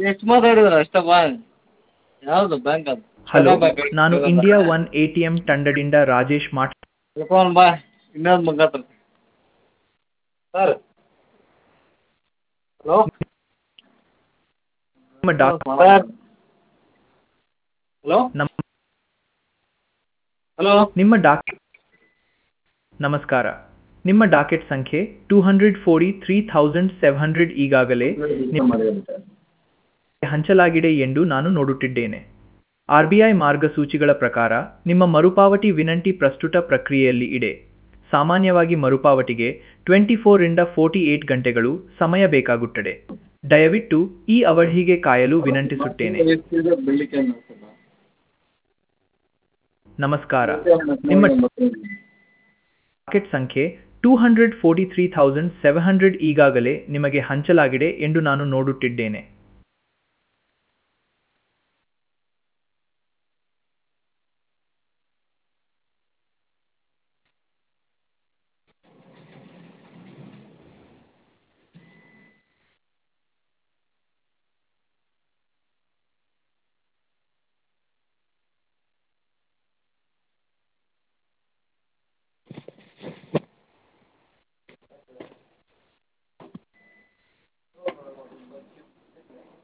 ಎಷ್ಟು ಮಾತಾಡಿದ್ರೆ ಅಷ್ಟಪ್ಪ ಯಾವುದು ಬ್ಯಾಂಕ್ ಅದು ಹಲೋ ಬ್ಯಾಂಕ್ ನಾನು India one A T M ತಂಡದಿಂದ ರಾಜೇಶ್ ಮಾಡ್ ಫೋನ್ ಬಾ ಇನ್ನೊಂದು ಮುಖಾತ್ರ ಸರ್ ಹಲೋ ನಿಮ್ಮ ಡಾಕ್ ಹಲೋ ನಮ್ಮ ಹಲೋ ನಿಮ್ಮ ಡಾಕ್ ನಮಸ್ಕಾರ ನಿಮ್ಮ ಡಾಕೆಟ್ ಸಂಖ್ಯೆ two hundred forty three thousand seven hundred ಈಗಾಗಲೇ ಹಂಚಲಾಗಿದೆ ಎಂದು ನಾನು ನೋಡುತ್ತಿದ್ದೇನೆ ಆರ್ ಬಿ ಐ ಮಾರ್ಗಸೂಚಿಗಳ ಪ್ರಕಾರ ನಿಮ್ಮ ಮರುಪಾವತಿ ವಿನಂತಿ ಪ್ರಸ್ತುತ ಪ್ರಕ್ರಿಯೆಯಲ್ಲಿ ಇದೆ ಸಾಮಾನ್ಯವಾಗಿ ಮರುಪಾವತಿಗೆ ಟ್ವೆಂಟಿ ಫೋರಿಂದ ಫೋರ್ಟಿ ಏಟ್ ಗಂಟೆಗಳು ಸಮಯ ಬೇಕಾಗುತ್ತದೆ ದಯವಿಟ್ಟು ಈ ಅವಧಿಗೆ ಕಾಯಲು ವಿನಂತಿಸುತ್ತೇನೆ ನಮಸ್ಕಾರ ನಿಮ್ಮ ಡಾಕೆಟ್ ಸಂಖ್ಯೆ two hundred forty three thousand seven hundred ಈಗಾಗಲೇ ನಿಮಗೆ ಹಂಚಲಾಗಿದೆ ಎಂದು ನಾನು ನೋಡುತ್ತಿದ್ದೇನೆ